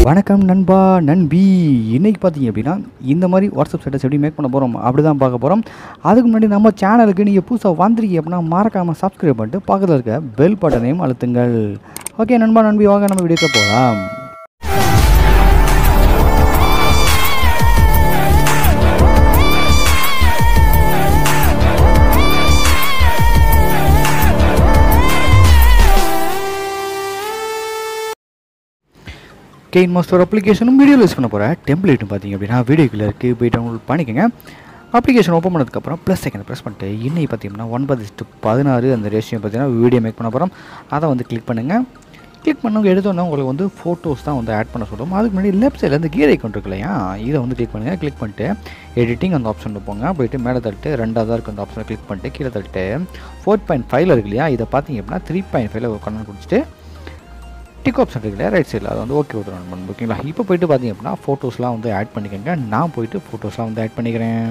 வணக்கம் நண்பா நண்பி இன்னைக்கு பார்த்தீங்க அப்படின்னா இந்த மாதிரி வாட்ஸ்அப் ஸ்டேட்டஸ் எப்படி மேக் பண்ண போகிறோம் அப்படி தான் பார்க்க போகிறோம் அதுக்கு முன்னாடி நம்ம சேனலுக்கு நீங்கள் புதுசாக வந்திருக்கீங்க அப்படின்னா மறக்காமல் சப்ஸ்கிரைப் பண்ணிட்டு பக்கத்தில் இருக்க பெல் பட்டனையும் அழுத்துங்கள் ஓகே நண்பா நண்பி வாங்க நம்ம வீடியோக்கு போகலாம் கெயின் மாஸ்டர் அப்ளிகேஷனும் வீடியோவில் யூஸ் பண்ண போகிற டெம்ப்ளேட்டும் பார்த்தீங்க அப்படின்னா வீடியோக்குள்ளே இருக்குது போய் டவுன்லோட் பண்ணிக்கோங்க அப்ளிகேஷன் ஓப்பன் பண்ணதுக்கப்புறம் ப்ளஸ் செகண்ட் ப்ரெஸ் பண்ணிட்டு இன்னைக்கு பார்த்தீங்கன்னா ஒன்பது இஸ்ட்டு பதினாறு அந்த ரேஷியோ பார்த்தீங்கன்னா வீடியோ மேக் பண்ண போகிறோம் அதை வந்து கிளிக் பண்ணுங்கள் கிளிக் பண்ணவங்க எடுத்தோன்னே உங்களுக்கு வந்து ஃபோட்டோஸ் தான் வந்து ஆட் பண்ண சொல்லும் அதுக்கு முன்னாடி லெஃப்ட் சைடில் வந்து கீர் ஐக்கன் இருக்கு இல்லையா இதை வந்து கிளிக் பண்ணுங்கள் கிளிக் பண்ணிட்டு எடிட்டிங் அந்த ஆப்ஷனில் போங்க போயிட்டு மேலே தட்டு ரெண்டாவதாக இருக்க அந்த ஆப்ஷனை கிளிக் பண்ணிட்டு கீழே தட்டு ஃபோர் பாயிண்ட் ஃபைவ்ல இருக்கு இல்லையா இதை பார்த்தீங்க அப்படின்னா த்ரீ பாயிண்ட் ஃபைவ்ல கண்ணன் குடிச்சிட்டு டிக் ஆப்ஷன் இருக்கு இல்லையா ரைட் சைடில் அது வந்து ஓகே கொடுத்துருவோம் பண்ணு ஓகேங்களா இப்போ போயிட்டு பார்த்தீங்க அப்படின்னா ஃபோட்டோஸ்லாம் வந்து ஆட் பண்ணிக்கோங்க நான் போயிட்டு ஃபோட்டோஸ்லாம் வந்து ஆட் பண்ணிக்கிறேன்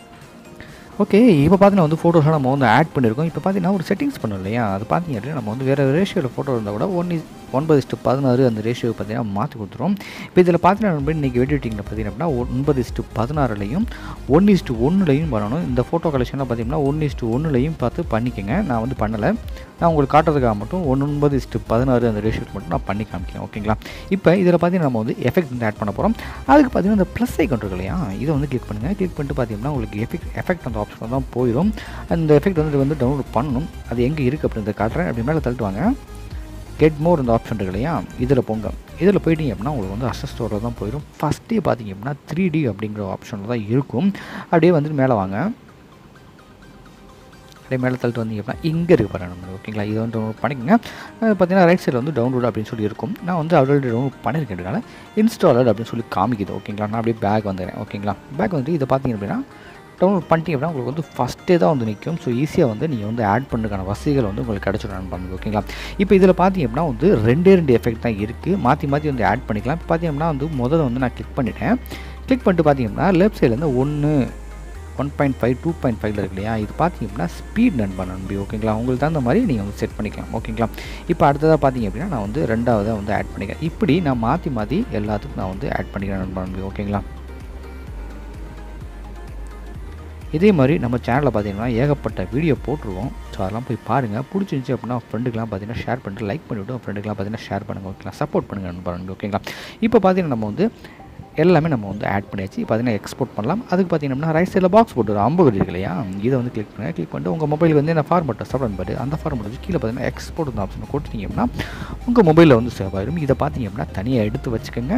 ஓகே இப்போ பார்த்தீங்கன்னா வந்து ஃபோட்டோஸ்லாம் நம்ம வந்து ஆட் பண்ணியிருக்கோம் இப்போ பார்த்தீங்கன்னா ஒரு செட்டிங்ஸ் பண்ணோம் இல்லையா அது பார்த்தீங்க அப்படின்னா நம்ம வந்து வேறு ரேஷியோவில் ஃபோட்டோ இருந்தால் கூட ஒன் இஸ் ஒன்பது இஸ்ட்டு பதினாறு அந்த ரேஷியோ பார்த்தீங்கன்னா மாற்றி கொடுத்துரும் இப்போ இதில் பார்த்தீங்கன்னா நம்ம இன்றைக்கி எடிட்டிங்கில் பார்த்தீங்க அப்படின்னா ஒன்பது இஸ்ட்டு பதினாறுலையும் ஒன் இஸ்ட்டு ஒன்றுலையும் பண்ணணும் இந்த ஃபோட்டோ கலெக்ஷனில் பார்த்தீங்கன்னா ஒன் இஸ்ட்டு ஒன்றுலையும் பார்த்து பண்ணிக்கோங்க நான் வந்து பண்ணலை நான் உங்களுக்கு காட்டுறதுக்காக மட்டும் ஒன்பது இஸ்ட்டு பதினாறு அந்த ரேஷியோ மட்டும் நான் பண்ணி காமிக்கிறேன் ஓகேங்களா இப்போ இதில் பார்த்தீங்கன்னா நம்ம வந்து எஃபெக்ட் வந்து ஆட் பண்ண போகிறோம் அதுக்கு பார்த்தீங்கன்னா இந்த ப்ளஸ் ஐக்கன் இருக்கு இல்லையா இதை வந்து கிளிக் பண்ணுங்கள் கிளிக் பண்ணிட்டு பார்த்தீங்கன்னா உங்களுக்கு எஃபெக்ட் எஃபெக்ட் அந்த ஆப்ஷன் தான் போயிடும் அந்த எஃபெக்ட் வந்து வந்து டவுன்லோட் பண்ணணும் அது எங்கே இருக்குது அப்படின்றத காட்டுறேன் அப்படி மேலே தள்ளிட்டு வாங்க கெட் மோர் இந்த ஆப்ஷன் இருக்கு இல்லையா இதில் போங்க இதில் போயிட்டீங்க அப்படின்னா உங்களுக்கு வந்து அசஸ்டோரில் தான் போயிடும் ஃபஸ்ட்டே பார்த்தீங்க அப்படின்னா த்ரீ டி அப்படிங்கிற ஆப்ஷனில் தான் இருக்கும் அப்படியே வந்துட்டு மேலே வாங்க அப்படியே மேலே தள்ளிட்டு வந்தீங்க அப்படின்னா இங்கே இருக்கு பாருங்க நம்ம ஓகேங்களா இதை வந்து டவுன்லோட் பண்ணிக்கோங்க அது பார்த்தீங்கன்னா ரைட் சைடில் வந்து டவுன்லோட் அப்படின்னு சொல்லி இருக்கும் நான் வந்து ஆல்ரெடி டவுன்லோட் பண்ணியிருக்கேன்றனால இன்ஸ்டாலர் அப்படின்னு சொல்லி காமிக்குது ஓகேங்களா நான் அப்படியே பேக் வந்துடுறேன் ஓகேங்களா பேக் வந்துட்டு இதை பார்த்தீங்க அப்படின்னா டவுன்லோட் பண்ணிட்டீங்க அப்படின்னா உங்களுக்கு வந்து ஃபஸ்ட்டே தான் வந்து நிற்கும் ஸோ ஈஸியாக வந்து நீங்கள் வந்து ஆட் பண்ணுறதுக்கான வசதிகள் வந்து உங்களுக்கு கிடச்சிடும் பண்ணுங்க ஓகேங்களா இப்போ இதில் பார்த்தீங்க அப்படின்னா வந்து ரெண்டே ரெண்டு எஃபெக்ட் தான் இருக்குது மாற்றி மாற்றி வந்து ஆட் பண்ணிக்கலாம் இப்போ பார்த்தீங்க அப்படின்னா வந்து முதல்ல வந்து நான் கிளிக் பண்ணிட்டேன் கிளிக் பண்ணிட்டு பார்த்தீங்கன்னா லெஃப்ட் சைட்லேருந்து ஒன்று one point five two point ஃபைவ்ல இருக்கு இல்லையா இது பார்த்தீங்கன்னா ஸ்பீட் நண்பா நம்பி ஓகேங்களா உங்களுக்கு தகுந்த மாதிரி நீங்கள் வந்து செட் பண்ணிக்கலாம் ஓகேங்களா இப்போ அடுத்ததாக பார்த்தீங்க அப்படின்னா நான் வந்து ரெண்டாவதாக வந்து ஆட் பண்ணிக்கிறேன் இப்படி நான் மாற்றி மாற்றி எல்லாத்துக்கும் நான் வந்து ஆட் பண்ணிக்கிறேன் நண்பா நம்பி ஓகேங்களா இதே மாதிரி நம்ம சேனலில் பார்த்தீங்கன்னா ஏகப்பட்ட வீடியோ போட்டுருவோம் ஸோ அதெல்லாம் போய் பாருங்கள் பிடிச்சிருந்துச்சி அப்படின்னா ஃப்ரெண்டுக்கெலாம் பார்த்தீங்கன்னா ஷேர் பண்ணிட்டு லைக் பண்ணிவிட்டு ஃப்ரெண்டுக்கெலாம் பார்த்தீங்கன்னா ஷேர் பண்ணுங்கள் ஓகேங்களா சப்போர்ட் பண்ணுங்கள் நண்பா நம்பி ஓகேங்களா இப்போ பார்த்தீங்கன்னா நம்ம வந்து எல்லாமே நம்ம வந்து ஆட் பண்ணியாச்சு பார்த்தீங்கன்னா எக்ஸ்போர்ட் பண்ணலாம் அதுக்கு பார்த்தீங்கன்னா ரைட் சைடில் பாக்ஸ் போட்டு ஒரு அம்பு இருக்கு இல்லையா இதை வந்து கிளிக் பண்ணி கிளிக் பண்ணிட்டு உங்கள் மொபைல் வந்து என்ன ஃபார்மெட்டை சப்ரன் பண்ணி அந்த ஃபார்மெட் வச்சு கீழே பார்த்தீங்கன்னா எக்ஸ்போர்ட் அந்த ஆப்ஷன் கொடுத்தீங்க அப்படின்னா உங்கள் மொபைலில் வந்து சேவ் ஆயிடும் இதை பார்த்தீங்க அப்படின்னா தனியாக எடுத்து வச்சுக்கோங்க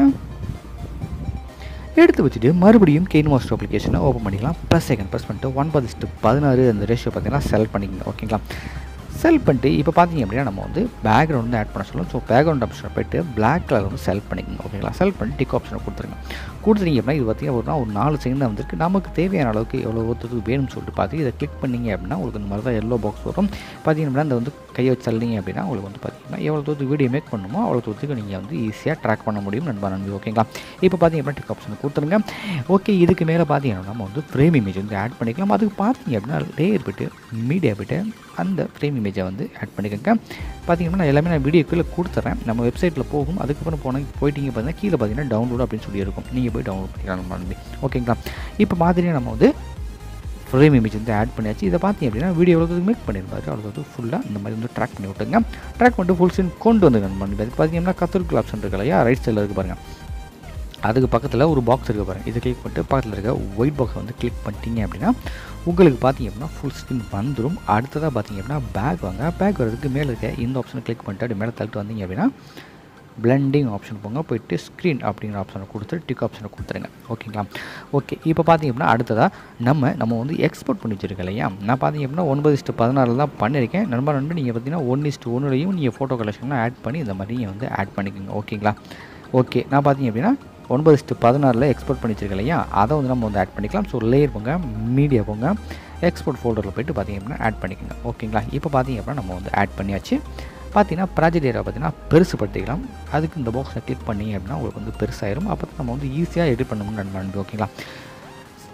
எடுத்து வச்சுட்டு மறுபடியும் கெயின் மாஸ்டர் அப்ளிகேஷனை ஓப்பன் பண்ணிக்கலாம் ப்ளஸ் செகண்ட் ப்ரெஸ் பண்ணிட்டு ஒன்பது இஸ்ட்டு பதினாறு அந்த ரேஷியோ பார்த்தீங்கன்னா செலக்ட் பண்ணிக்கங்க ஓகேங்களா செலக்ட் பண்ணிட்டு இப்போ பார்த்தீங்க அப்படின்னா நம்ம வந்து பேக்ரவுண்ட் வந்து ஆட் பண்ண சொல்லுவோம் ஸோ பேக்ரவுண்ட் ஆப்ஷனை போய்ட்டு பிளாக் கலர் வந்து செலக்ட் பண்ணிக்கோங்க ஓகேங்களா செலக்ட் பண்ணி டிக் ஆப்ஷனை கொடுத்துருங்க கொடுத்துட்டீங்க அப்படின்னா இது பார்த்தீங்கன்னா ஒரு ஒரு நாலு செகண்ட் தான் வந்திருக்கு நமக்கு தேவையான அளவுக்கு எவ்வளோ ஒருத்தருக்கு வேணும்னு சொல்லிட்டு பார்த்து இதை கிளிக் பண்ணிங்க அப்படின்னா உங்களுக்கு இந்த மாதிரி தான் எல்லோ பாக்ஸ் வரும் பார்த்தீங்க அப்படின்னா இந்த வந்து கையை வச்சு தள்ளிங்க அப்படின்னா உங்களுக்கு வந்து பார்த்தீங்கன்னா எவ்வளோ தூரத்துக்கு வீடியோ மேக் பண்ணுமோ அவ்வளோ தூரத்துக்கு நீங்கள் வந்து ஈஸியாக ட்ராக் பண்ண முடியும் நண்பா நன்றி ஓகேங்களா இப்போ பார்த்தீங்க அப்படின்னா டிக் ஆப்ஷன் கொடுத்துருங்க ஓகே இதுக்கு மேலே பார்த்தீங்கன்னா நம்ம வந்து ஃப்ரேம் இமேஜ் வந்து ஆட் பண்ணிக்கலாம் அதுக்கு பார்த்தீங்க அப்படின்னா லேயர் போய்ட்டு மீடியா போய்ட்டு அந்த ஃப்ரேம் இமேஜை வந்து ஆட் பண்ணிக்கோங்க பார்த்தீங்கன்னா நான் எல்லாமே நான் வீடியோக்குள்ளே கொடுத்துறேன் நம்ம வெப்சைட்டில் போகும் அதுக்கப்புறம் போனால் போயிட்டீங்க பார்த்தீங்கன்னா கீழே பார்த்தீங்கன்னா டவுன்லோட் அப்படின்னு சொல்லி இருக்கும் நீங்கள் போய் டவுன்லோட் பண்ணிக்கலாம் நம்பி ஓகேங்களா இப்போ மாதிரியாக நம்ம வந்து ஃப்ரேம் இமேஜ் வந்து ஆட் பண்ணியாச்சு இதை பார்த்தீங்க அப்படின்னா வீடியோ எவ்வளோ மேக் பண்ணியிருப்பாரு அவ்வளோ ஃபுல்லாக இந்த மாதிரி வந்து ட்ராக் பண்ணி விட்டுங்க ட்ராக் பண்ணிட்டு ஃபுல் ஸ்க்ரீன் கொண்டு வந்து பண்ணி அதுக்கு பார்த்தீங்கன்னா கத்திரிக்கல் ஆப்ஷன் இருக்கு இல்லையா ரைட் சைடில் இருக்குது பாருங்கள் அதுக்கு பக்கத்தில் ஒரு பாக்ஸ் இருக்குது பாருங்கள் இதை கிளிக் பண்ணிட்டு பக்கத்தில் இருக்க ஒயிட் பாக்ஸை வந்து கிளிக் பண்ணிட்டீங்க அப்படின்னா உங்களுக்கு பார்த்தீங்க அப்படின்னா ஃபுல் ஸ்க்ரீன் வந்துடும் அடுத்ததாக பார்த்தீங்க அப்படின்னா பேக் வாங்க பேக் வரதுக்கு மேலே இருக்க இந்த ஆப்ஷனை கிளிக் பண்ணிட்டு அப்படி மேலே தள்ளிட்டு வந்தீங்க அப்படின்னா பிளெண்டிங் ஆப்ஷன் போங்க போயிட்டு ஸ்க்ரீன் அப்படிங்கிற ஆப்ஷனை கொடுத்துட்டு டிக் ஆப்ஷனை கொடுத்துருங்க ஓகேங்களா ஓகே இப்போ பார்த்தீங்க அப்படின்னா அடுத்ததாக நம்ம நம்ம வந்து எக்ஸ்போர்ட் பண்ணி வச்சிருக்கோம் இல்லையா நான் பார்த்தீங்க அப்படின்னா ஒன்பது இஸ்ட்டு பதினாறில் தான் பண்ணியிருக்கேன் நண்பர் நண்பர் நீங்கள் பார்த்தீங்கன்னா ஒன் இஸ்ட்டு ஒன்றுலையும் நீங்கள் ஃபோட்டோ கலெக்ஷன்லாம் ஆட் பண்ணி இந்த மாதிரி நீங்கள் வந்து ஆட் பண்ணிக்கோங்க ஓகேங்களா ஓகே நான் பார்த்தீங்க அப்படின்னா ஒன்பது இஸ்ட்டு பதினாறில் எக்ஸ்போர்ட் பண்ணி வச்சிருக்கேன் இல்லையா அதை வந்து நம்ம வந்து ஆட் பண்ணிக்கலாம் ஸோ லேயர் போங்க மீடியா போங்க எக்ஸ்போர்ட் ஃபோல்டரில் போய்ட்டு பார்த்தீங்க அப்படின்னா ஆட் பண்ணிக்கோங்க ஓகேங்களா இப்போ பார்த்தீங்க அப்படின்னா நம்ம வந்து ஆட் பண்ணியாச்சு பார்த்தீங்கன்னா ப்ராஜெக்ட் ஏரியா பார்த்தீங்கன்னா பெருசுப்படுத்திக்கலாம் அதுக்கு இந்த பாக்ஸை கிளிக் பண்ணி அப்படின்னா உங்களுக்கு வந்து பெருசாயிரும் அப்போ நம்ம வந்து ஈஸியாக எடிட் பண்ணணும்னு நண்பன் ஓகேங்களா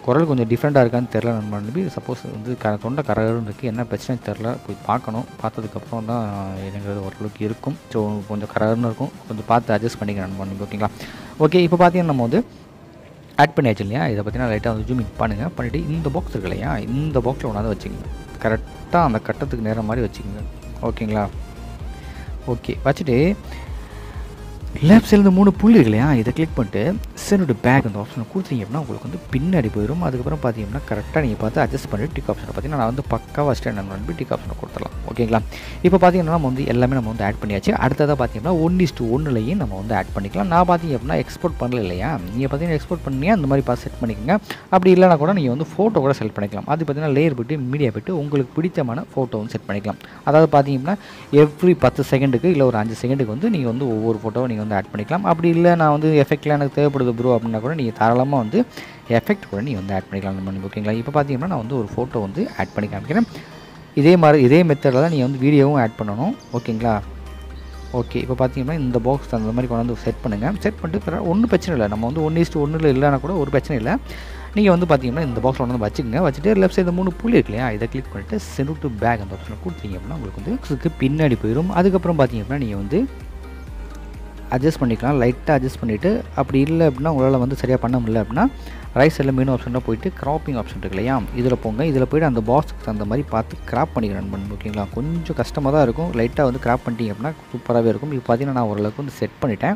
குரல் கொஞ்சம் டிஃப்ரெண்ட்டாக இருக்கான்னு தெரில நண்பா நம்பி சப்போஸ் வந்து க தொண்டை கரகரன்னு இருக்குது என்ன பிரச்சனை தெரில போய் பார்க்கணும் பார்த்ததுக்கப்புறம் தான் எனக்கு அது ஓரளவுக்கு இருக்கும் ஸோ கொஞ்சம் கரகரன்னு இருக்கும் கொஞ்சம் பார்த்து அட்ஜஸ்ட் பண்ணிக்கிறேன் நண்பா நம்பி ஓகேங்களா ஓகே இப்போ பார்த்தீங்கன்னா நம்ம வந்து ஆட் பண்ணியாச்சு இல்லையா இதை பார்த்தீங்கன்னா லைட்டாக வந்து ஜூம் இன் பண்ணுங்கள் பண்ணிவிட்டு இந்த பாக்ஸ் இருக்கு இல்லையா இந்த பாக்ஸில் ஒன்றாவது வச்சுக்கோங்க கரெக்டாக அந்த கட்டத்துக்கு நேரம் மாதிரி வச்சுக்கோங்க ஓகேங்களா ஓகே வச்சுட்டு லெஃப்ட் சைடில் மூணு புள்ளி இருக்கு இல்லையா இதை கிளிக் பண்ணிட்டு சென்ட் பேக் அந்த ஆப்ஷனை கொடுத்தீங்க அப்படின்னா உங்களுக்கு வந்து பின்னாடி போயிடும் அதுக்கப்புறம் பார்த்தீங்கன்னா கரெக்டாக நீங்கள் பார்த்து அட்ஜஸ்ட் பண்ணிட்டு டிக் ஆப்ஷனை பார்த்தீங்கன்னா நான் வந்து பக்காவாக ஸ்டேண்ட் நம்பி டிக் ஆப்ஷனை கொடுத்துடலாம் ஓகேங்களா இப்போ பார்த்தீங்கன்னா நம்ம வந்து எல்லாமே நம்ம வந்து ஆட் பண்ணியாச்சு அடுத்ததாக பார்த்தீங்கன்னா ஒன் இஸ்ட்டு ஒன்றுலையும் நம்ம வந்து ஆட் பண்ணிக்கலாம் நான் பார்த்தீங்க அப்படின்னா எக்ஸ்போர்ட் பண்ணல இல்லையா நீங்கள் பார்த்தீங்கன்னா எக்ஸ்போர்ட் பண்ணி அந்த மாதிரி பார்த்து செட் பண்ணிக்கோங்க அப்படி இல்லைனா கூட நீங்கள் வந்து ஃபோட்டோ கூட செலக்ட் பண்ணிக்கலாம் அது பார்த்தீங்கன்னா லேயர் போய்ட்டு மீடியா போய்ட்டு உங்களுக்கு பிடித்தமான ஃபோட்டோ வந்து செட் பண்ணிக்கலாம் அதாவது பார்த்தீங்கன்னா எவ்ரி பத்து செகண்டுக்கு இல்லை ஒரு அஞ்சு செகண்டுக்கு வந்து நீங்கள் வந்து ஒவ்வொரு ஃபோட்டோவை நீங்கள் வந்து ஆட் பண்ணிக்கலாம் அப்படி இல்லை நான் வந்து எஃபெக்ட்லாம் எனக்கு தேவைப்படுது ப்ரோ அப்படின்னா கூட நீங்கள் தாராளமாக வந்து எஃபெக்ட் கூட நீங்கள் வந்து ஆட் பண்ணிக்கலாம் நம்ம ஓகேங்களா இப்போ பார்த்தீங்கன்னா நான் வந்து ஒரு ஃபோட்டோ வந்து ஆட் பண்ணி காமிக்கிறேன் இதே மாதிரி இதே மெத்தடில் தான் நீங்கள் வந்து வீடியோவும் ஆட் பண்ணணும் ஓகேங்களா ஓகே இப்போ பார்த்தீங்கன்னா இந்த பாக்ஸ் அந்த மாதிரி கொண்டு வந்து செட் பண்ணுங்கள் செட் பண்ணிட்டு ஒன்றும் பிரச்சனை இல்லை நம்ம வந்து ஒன்று இஸ்ட்டு ஒன்றில் இல்லைனா கூட ஒரு பிரச்சனை இல்லை நீங்கள் வந்து பார்த்தீங்கன்னா இந்த பாக்ஸில் வந்து வச்சுக்கோங்க வச்சுட்டு லெஃப்ட் சைடு மூணு புள்ளி இருக்கு இல்லையா இதை கிளிக் பண்ணிவிட்டு சென்ட் டு பேக் அந்த ஆப்ஷனை கொடுத்தீங்க அப்படின்னா உங்களுக்கு வந்து இதுக்கு பின்னாடி போயிடும் அதுக்கப்புறம் பார்த்தீங்க அப்படின்னா நீங்கள் வந்து அட்ஜஸ்ட் பண்ணிக்கலாம் லைட்டாக அட்ஜஸ்ட் பண்ணிவிட்டு அப்படி இல்லை அப்படின்னா உங்களால் வந்து சரியாக பண்ண முடியல அப்படின்னா ரைட் சைடில் மெனு ஆப்ஷனில் போயிட்டு கிராப்பிங் ஆப்ஷன் இருக்கு இல்லையா இதில் போங்க இதில் போய்ட்டு அந்த பாக்ஸுக்கு தகுந்த மாதிரி பார்த்து கிராப் பண்ணிக்கிறேன் பண்ணு ஓகேங்களா கொஞ்சம் கஷ்டமாக தான் இருக்கும் லைட்டாக வந்து கிராப் பண்ணிட்டீங்க அப்படின்னா சூப்பராகவே இருக்கும் இப்போ பார்த்தீங்கன்னா நான் ஓரளவுக்கு வந்து செட் பண்ணிட்டேன்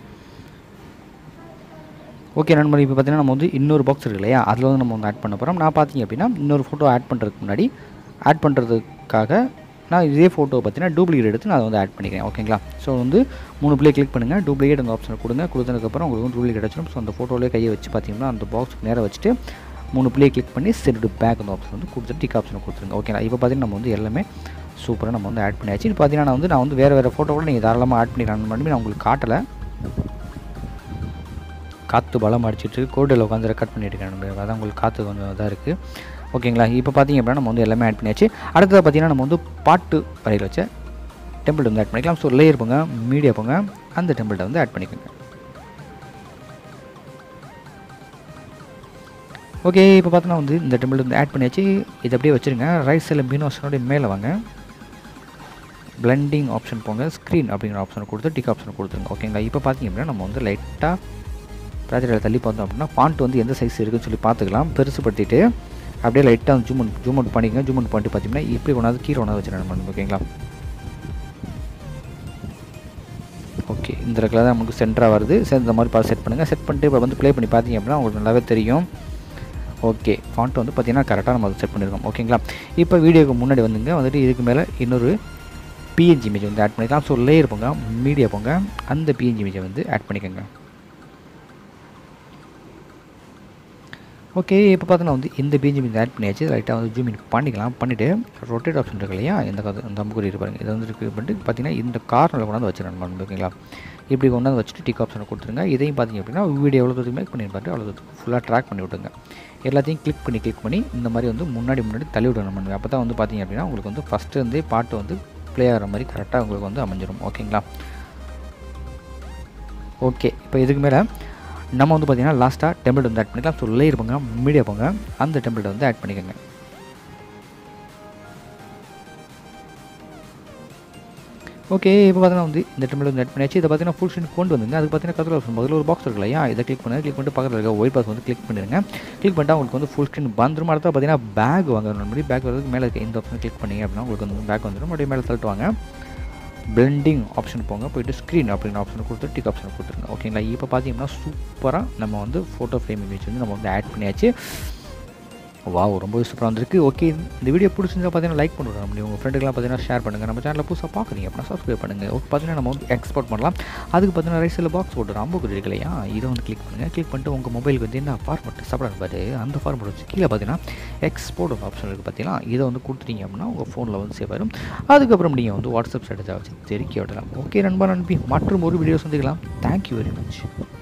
ஓகே நண்பர் இப்போ பார்த்தீங்கன்னா நம்ம வந்து இன்னொரு பாக்ஸ் இருக்கு இல்லையா அதில் வந்து நம்ம வந்து ஆட் பண்ண போகிறோம் நான் பார்த்தீங்க அப்படின்னா இன்னொரு ஃபோட்டோ ஆட் பண்ணுறதுக்கு முன்னாடி ஆட் பண்ணுறதுக்காக நான் இதே ஃபோட்டோ பார்த்தீங்கன்னா டூப்ளிகேட் எடுத்து நான் அதை வந்து ஆட் பண்ணிக்கிறேன் ஓகேங்களா ஸோ வந்து மூணு பிளே கிளிக் பண்ணுங்கள் டூப்ளிகேட் அந்த ஆப்ஷனை கொடுங்க கொடுத்ததுக்கப்புறம் உங்களுக்கு வந்து டூப்ளிகேட் வச்சிடும் ஸோ அந்த ஃபோட்டோவிலே கையை வச்சு பார்த்தீங்கன்னா அந்த பாக்ஸுக்கு நேராக வச்சுட்டு மூணு பிளே கிளிக் பண்ணி செட் பேக் அந்த ஆப்ஷன் வந்து கொடுத்துட்டு டிக் ஆப்ஷனை கொடுத்துருங்க ஓகேங்களா இப்போ பார்த்தீங்கன்னா நம்ம வந்து எல்லாமே சூப்பராக நம்ம வந்து ஆட் பண்ணியாச்சு இப்போ பார்த்தீங்கன்னா நான் வந்து நான் வந்து வேறு வேறு ஃபோட்டோ கூட நீங்கள் தாராளமாக ஆட் பண்ணிக்கலாம் பண்ணி நான் உங்களுக்கு காட்டலை காற்று பலம் அடிச்சிட்டு கோடில் உட்காந்து ரெக்கார்ட் பண்ணிட்டு இருக்கேன் அதான் உங்களுக்கு காற்று கொஞ்சம் இதாக இருக்குது ஓகேங்களா இப்போ பார்த்தீங்க அப்படின்னா நம்ம வந்து எல்லாமே ஆட் பண்ணியாச்சு அடுத்தது பார்த்தீங்கன்னா நம்ம வந்து பாட்டு வரையில் வச்ச டெம்பிள் வந்து ஆட் பண்ணிக்கலாம் ஸோ லேயர் போங்க மீடியா போங்க அந்த டெம்பிள்கிட்ட வந்து ஆட் பண்ணிக்கோங்க ஓகே இப்போ பார்த்தோன்னா வந்து இந்த டெம்பிள் வந்து ஆட் பண்ணியாச்சு இதை அப்படியே வச்சுருங்க ரைட் சைடில் மீனோஷனோட மேலே வாங்க பிளெண்டிங் ஆப்ஷன் போங்க ஸ்க்ரீன் அப்படிங்கிற ஆப்ஷனை கொடுத்து டிக் ஆப்ஷனை கொடுத்துருங்க ஓகேங்களா இப்போ பார்த்தீங்க அப்படின்னா நம்ம வந்து லைட்டாக ப்ராஜெக்டில் தள்ளி பார்த்தோம் அப்படின்னா ஃபாண்ட் வந்து எந்த சைஸ் இருக்குன்னு சொல்லி பார்த்துக்கலாம் பெருசுப்படுத்திட்டு அப்படியே லைட்டாக ஜூம் அவுட் ஜூம் அவுட் பண்ணிக்கங்க ஜூம் அவுட் பண்ணிட்டு பார்த்தீங்கன்னா இப்படி ஒன்றாவது கீழே ஒன்றாவது வச்சுருக்கேன் நம்ம ஓகேங்களா ஓகே இந்த இடத்துல தான் நமக்கு சென்டராக வருது சரி இந்த மாதிரி பார்த்து செட் பண்ணுங்கள் செட் பண்ணிட்டு இப்போ வந்து ப்ளே பண்ணி பார்த்தீங்க அப்படின்னா உங்களுக்கு நல்லாவே தெரியும் ஓகே ஃபாண்ட் வந்து பார்த்தீங்கன்னா கரெக்டாக நம்ம செட் பண்ணியிருக்கோம் ஓகேங்களா இப்போ வீடியோக்கு முன்னாடி வந்துங்க வந்துட்டு இதுக்கு மேலே இன்னொரு பிஎன்ஜி இமேஜ் வந்து ஆட் பண்ணிக்கலாம் ஸோ லேயர் போங்க மீடியா போங்க அந்த பிஎன்ஜி இமேஜை வந்து ஆட் பண்ணிக்கோங்க ஓகே இப்போ பார்த்தோன்னா வந்து இந்த பிஎன்ஜி இமேஜ் ஆட் பண்ணியாச்சு லைட்டாக வந்து ஜூம் இன் பண்ணிக்கலாம் பண்ணிவிட்டு ரொட்டேட் ஆப்ஷன் இருக்கு இல்லையா இந்த கதை இந்த அம்புக்குறி இருப்பாருங்க இதை வந்து இருக்கு பண்ணிட்டு பார்த்தீங்கன்னா இந்த கார்னரில் கொண்டாந்து வச்சிடணும் ஓகேங்களா இப்படி கொண்டாந்து வச்சுட்டு டிக் ஆப்ஷனை கொடுத்துருங்க இதையும் பார்த்தீங்க அப்படின்னா வீடியோ எவ்வளோ தூரத்துக்கு மேக் பண்ணியிருப்பாரு அவ்வளோ தூரத்துக்கு ஃபுல்லாக ட்ராக் பண்ணி விட்டுங்க எல்லாத்தையும் கிளிக் பண்ணி கிளிக் பண்ணி இந்த மாதிரி வந்து முன்னாடி முன்னாடி தள்ளி விடணும் பண்ணுங்க அப்போ தான் வந்து பார்த்தீங்க அப்படின்னா உங்களுக்கு வந்து ஃபஸ்ட்டு இருந்தே பாட்டு வந்து ப்ளே ஆகிற மாதிரி கரெக்டாக உங்களுக்கு வந்து அமைஞ்சிரும் ஓகேங்களா ஓகே இப்போ இதுக்கு மேலே நம்ம வந்து பார்த்திங்கன்னா லாஸ்ட்டாக டெம்பிள் வந்து ஆட் பண்ணிக்கலாம் ஸோ லேயர் போங்க மீடியா போங்க அந்த டெம்பிள் வந்து ஆட் பண்ணிக்கோங்க ஓகே இப்போ பார்த்தீங்கன்னா வந்து இந்த டெம்பிள் வந்து ஆட் பண்ணியாச்சு இதை பார்த்தீங்கன்னா ஃபுல் ஸ்க்ரீன் கொண்டு வந்துங்க அதுக்கு பார்த்தீங்கன்னா கதில் ஆப்ஷன் பதில் ஒரு பாக்ஸ் இருக்கு இல்லையா இதை கிளிக் பண்ணுங்க கிளிக் பண்ணிட்டு பக்கத்தில் இருக்க ஒயிட் பாக்ஸ் வந்து கிளிக் பண்ணிடுங்க கிளிக் பண்ணிட்டு உங்களுக்கு வந்து ஃபுல் ஸ்க்ரீன் வந்துடும் அடுத்த பார்த்தீங்கன்னா பேக் வாங்க மாதிரி பேக் வரதுக்கு மேலே இருக்க இந்த ஆப்ஷன் கிளிக் பண்ணிங்க அப்படின்னா உங்களுக்கு வந்து பேக் வந்துடும் மறுபடியும் மேலே தள்ளிட்டு வாங்க பிளெண்டிங் ஆப்ஷன் போங்க போயிட்டு ஸ்க்ரீன் அப்படிங்கிற ஆப்ஷன் கொடுத்து டிக் ஆப்ஷன் கொடுத்துருங்க ஓகேங்களா இப்போ பார்த்தீங்கன்னா சூப்பராக நம்ம வந்து ஃபோட்டோ ஃப்ரேம் இமேஜ் வந்து நம்ம வந்து ஆட் பண்ணியாச்சு வாவ் ரொம்ப சூப்பராக வந்திருக்கு ஓகே இந்த வீடியோ பிடிச்சிருந்தா பார்த்தீங்கன்னா லைக் பண்ணுறோம் நம்ம உங்கள் ஃப்ரெண்டுக்கெலாம் பார்த்தீங்கன்னா ஷேர் பண்ணுங்கள் நம்ம சேனலில் புதுசாக பார்க்குறீங்க அப்படின்னா சப்ஸ்கிரைப் பண்ணுங்கள் ஓகே பார்த்தீங்கன்னா நம்ம வந்து எக்ஸ்போர்ட் பண்ணலாம் அதுக்கு பார்த்தீங்கன்னா ரைட் சைடில் பாக்ஸ் போட்டு ரொம்ப இருக்கு இல்லையா இதை வந்து கிளிக் பண்ணுங்கள் கிளிக் பண்ணிட்டு உங்கள் மொபைலுக்கு வந்து என்ன ஃபார்மெட் சாப்பிட பாரு அந்த ஃபார்மெட் வச்சு கீழே பார்த்தீங்கன்னா எக்ஸ்போர்ட் ஒரு ஆப்ஷன் இருக்குது பார்த்தீங்கன்னா இதை வந்து கொடுத்துட்டீங்க அப்படின்னா உங்கள் ஃபோனில் வந்து சேவ் ஆயிடும் அதுக்கப்புறம் நீங்கள் வந்து வாட்ஸ்அப் ஸ்டேட்டஸாக வச்சு தெரிவிக்க விடலாம் ஓகே நண்பா நம்பி மற்றும் ஒரு வீடியோ சந்திக்கலாம் தேங்க்யூ வெரி மச்